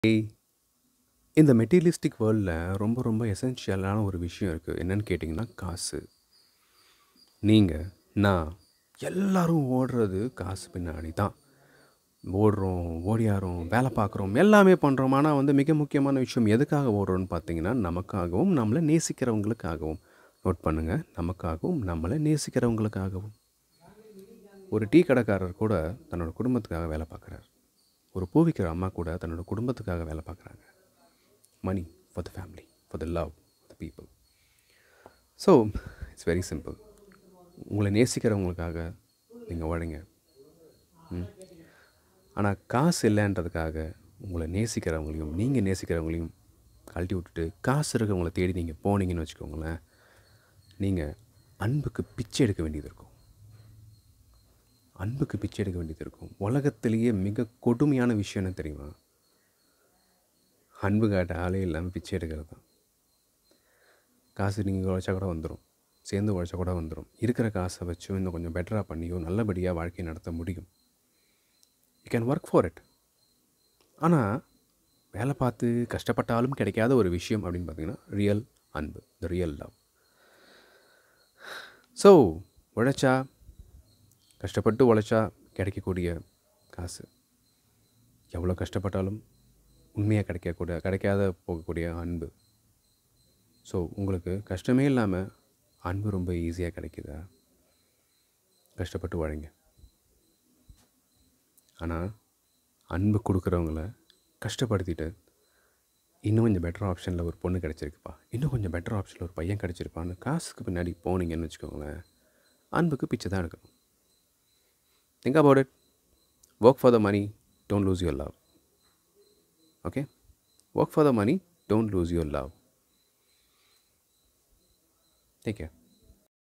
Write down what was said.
ஏய் இந்த மெட்டீரியலிஸ்டிக் வேர்ல்டில் ரொம்ப ரொம்ப எசென்ஷியலான ஒரு விஷயம் இருக்குது என்னன்னு கேட்டிங்கன்னா காசு நீங்கள் நான் எல்லாரும் ஓடுறது காசு பின்னாடி தான் ஓடுறோம் ஓடியாரோம் வேலை பார்க்குறோம் எல்லாமே பண்ணுறோம் ஆனால் வந்து மிக முக்கியமான விஷயம் எதுக்காக ஓடுறோம்னு பார்த்தீங்கன்னா நமக்காகவும் நம்மளை நேசிக்கிறவங்களுக்காகவும் நோட் பண்ணுங்கள் நமக்காகவும் நம்மளை நேசிக்கிறவங்களுக்காகவும் ஒரு டீ கடைக்காரர் கூட தன்னோட குடும்பத்துக்காக வேலை பார்க்குறார் ஒரு பூவிக்கிற அம்மா கூட தன்னோட குடும்பத்துக்காக வேலை பார்க்குறாங்க money for the family for the love the people so it's very simple உங்களை நேசிக்கிறவங்களுக்காக நீங்கள் உழைங்க ம் ஆனால் காசு இல்லைன்றதுக்காக உங்களை நேசிக்கிறவங்களையும் நீங்கள் நேசிக்கிறவங்களையும் கழட்டி விட்டுட்டு காசு இருக்கிறவங்கள தேடி நீங்கள் போனீங்கன்னு வச்சுக்கோங்களேன் நீங்கள் அன்புக்கு பிச்சை எடுக்க வேண்டியது இருக்கும் அன்புக்கு பிச்சை எடுக்க வேண்டியது இருக்கும் உலகத்திலேயே மிக கொடுமையான விஷயம் என்ன தெரியுமா அன்பு காட்ட ஆளே இல்லாமல் பிச்சை எடுக்கிறது தான் காசு நீங்கள் உழைச்சா கூட வந்துடும் சேர்ந்து உழைச்சா கூட வந்துடும் இருக்கிற காசை வச்சும் இன்னும் கொஞ்சம் பெட்டராக பண்ணியோ நல்லபடியாக வாழ்க்கையை நடத்த முடியும் you can work for it ஆனால் வேலை பார்த்து கஷ்டப்பட்டாலும் கிடைக்காத ஒரு விஷயம் அப்படின்னு பார்த்தீங்கன்னா ரியல் அன்பு த ரியல் லவ் ஸோ உழைச்சா கஷ்டப்பட்டு உழைச்சா கிடைக்கக்கூடிய காசு எவ்வளோ கஷ்டப்பட்டாலும் உண்மையாக கிடைக்கக்கூடிய கிடைக்காத போகக்கூடிய அன்பு ஸோ உங்களுக்கு கஷ்டமே இல்லாமல் அன்பு ரொம்ப ஈஸியாக கிடைக்குதா கஷ்டப்பட்டு உழைங்க ஆனால் அன்பு கொடுக்குறவங்கள கஷ்டப்படுத்திட்டு இன்னும் கொஞ்சம் பெட்டர் ஆப்ஷனில் ஒரு பொண்ணு கிடச்சிருக்குப்பா இன்னும் கொஞ்சம் பெட்டர் ஆப்ஷனில் ஒரு பையன் கிடச்சிருப்பான்னு காசுக்கு பின்னாடி போனீங்கன்னு வச்சுக்கோங்களேன் அன்புக்கு பிச்சை தான் எடுக்கணும் think about it work for the money don't lose your love okay work for the money don't lose your love take care